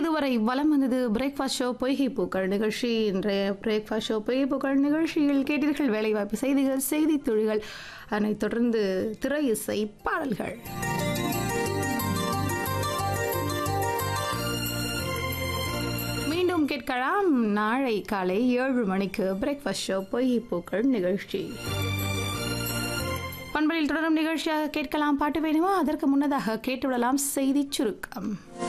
இதுவரை வலம் வந்தது பிரேக்ஃபாஸ்ட் ஷோ பொய்கை பூக்கள் நிகழ்ச்சி இன்றைய பிரேக்ஃபாஸ்ட் ஷோ பொய்கை பூக்கள் நிகழ்ச்சியில் கேட்டீர்கள் வேலைவாய்ப்பு செய்திகள் செய்தி துளிகள் அதனைத் தொடர்ந்து திரை இசை பாடல்கள் மீண்டும் கேட்கலாம் நாளை காலை ஏழு மணிக்கு பிரேக்ஃபாஸ்ட் ஷோ பொய்கை பூக்கள் நிகழ்ச்சி பண்பலில் தொடரும் நிகழ்ச்சியாக கேட்கலாம் பாட்டு வேணுமா அதற்கு முன்னதாக கேட்டுவிடலாம் செய்தி சுருக்கம்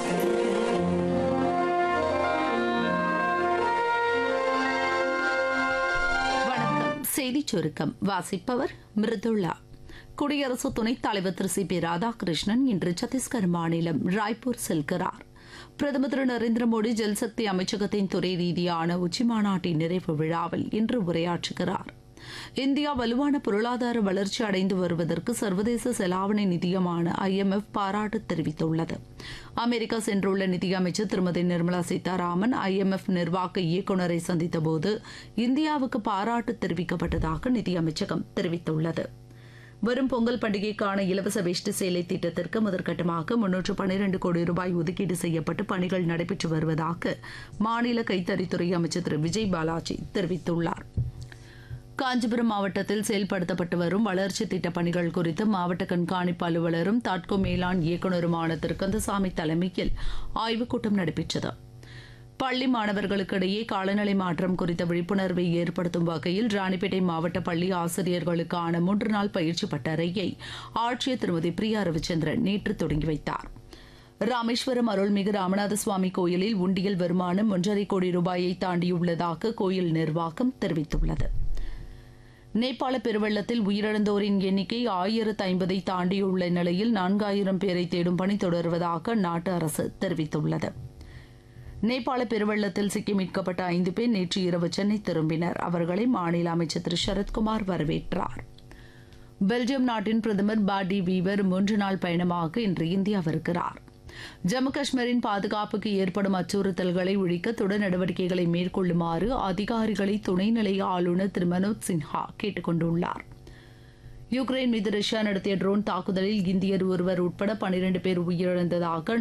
வணக்கம் செய்திச் சுருக்கம் வாசிப்பவர் மிருதுளா குடியரசு துணைத் தலைவர் திரு சி பி ராதாகிருஷ்ணன் இன்று சத்தீஸ்கர் மாநிலம் ராய்ப்பூர் செல்கிறார் பிரதமர் திரு நரேந்திர மோடி ஜல்சக்தி அமைச்சகத்தின் துறை ரீதியான உச்சிமாநாட்டின் நிறைவு விழாவில் இன்று உரையாற்றுகிறார் இந்தியா வலுவான பொருளாதார வளர்ச்சி அடைந்து வருவதற்கு சர்வதேச செலாவணி நிதியமான ஐஎம்எஃப் பாராட்டு தெரிவித்துள்ளது அமெரிக்கா சென்றுள்ள நிதியமைச்சர் திருமதி நிர்மலா சீதாராமன் ஐஎம்எஃப் நிர்வாக இயக்குநரை சந்தித்தபோது இந்தியாவுக்கு பாராட்டு தெரிவிக்கப்பட்டதாக நிதியமைச்சகம் தெரிவித்துள்ளது வரும் பொங்கல் பண்டிகைக்கான இலவச வேஷ்டி சேலை திட்டத்திற்கு முதற்கட்டமாக முன்னூற்று பன்னிரண்டு கோடி ரூபாய் ஒதுக்கீடு செய்யப்பட்டு பணிகள் நடைபெற்று வருவதாக மாநில கைத்தறித்துறை அமைச்சர் திரு விஜய் பாலாஜி தெரிவித்துள்ளார் காஞ்சிபுரம் மாவட்டத்தில் செயல்படுத்தப்பட்டு வரும் வளர்ச்சி திட்டப் பணிகள் குறித்து மாவட்ட கண்காணிப்பு அலுவலரும் தாட்கோ மேலாண் இயக்குநருமான திரு கந்தசாமி தலைமையில் ஆய்வுக் கூட்டம் நடைபெற்றது பள்ளி மாணவர்களுக்கிடையே காலநிலை மாற்றம் குறித்த விழிப்புணர்வை ஏற்படுத்தும் வகையில் ராணிப்பேட்டை மாவட்ட பள்ளி ஆசிரியர்களுக்கான மூன்று நாள் பயிற்சி பட்டறையை ஆட்சியர் திருமதி பிரியா ரவிச்சந்திரன் நேற்று தொடங்கி வைத்தார் ராமேஸ்வரம் அருள்மிகு ராமநாத சுவாமி கோயிலில் உண்டியல் வருமானம் ஒன்றரை கோடி ரூபாயை தாண்டியுள்ளதாக கோயில் நிர்வாகம் தெரிவித்துள்ளது நேபாள பெருவெள்ளத்தில் உயிரிழந்தோரின் எண்ணிக்கை ஆயிரத்து ஐம்பதை தாண்டியுள்ள நிலையில் நான்காயிரம் பேரை தேடும் பணி தொடர்வதாக அந்நாட்டு அரசு தெரிவித்துள்ளது நேபாள பெருவெள்ளத்தில் சிக்கி மீட்கப்பட்ட ஐந்து பேர் நேற்று இரவு சென்னை திரும்பினர் அவர்களை மாநில அமைச்சர் திரு சரத்குமார் வரவேற்றார் பெல்ஜியம் நாட்டின் பிரதமர் பாடி வீவர் மூன்று நாள் பயணமாக இன்று இந்தியா வருகிறார் ஜம்மு காஷ்மீரின் பாதுகாப்புக்கு ஏற்படும் அச்சுறுத்தல்களை ஒழிக்க தொடர் நடவடிக்கைகளை மேற்கொள்ளுமாறு அதிகாரிகளை துணைநிலை ஆளுநர் திரு மனோஜ் சின்ஹா கேட்டுக் கொண்டுள்ளார் யுக்ரைன் மீது ரஷ்யா நடத்திய ட்ரோன் தாக்குதலில் இந்தியர் ஒருவர் உட்பட பனிரண்டு பேர் உயிரிழந்ததாக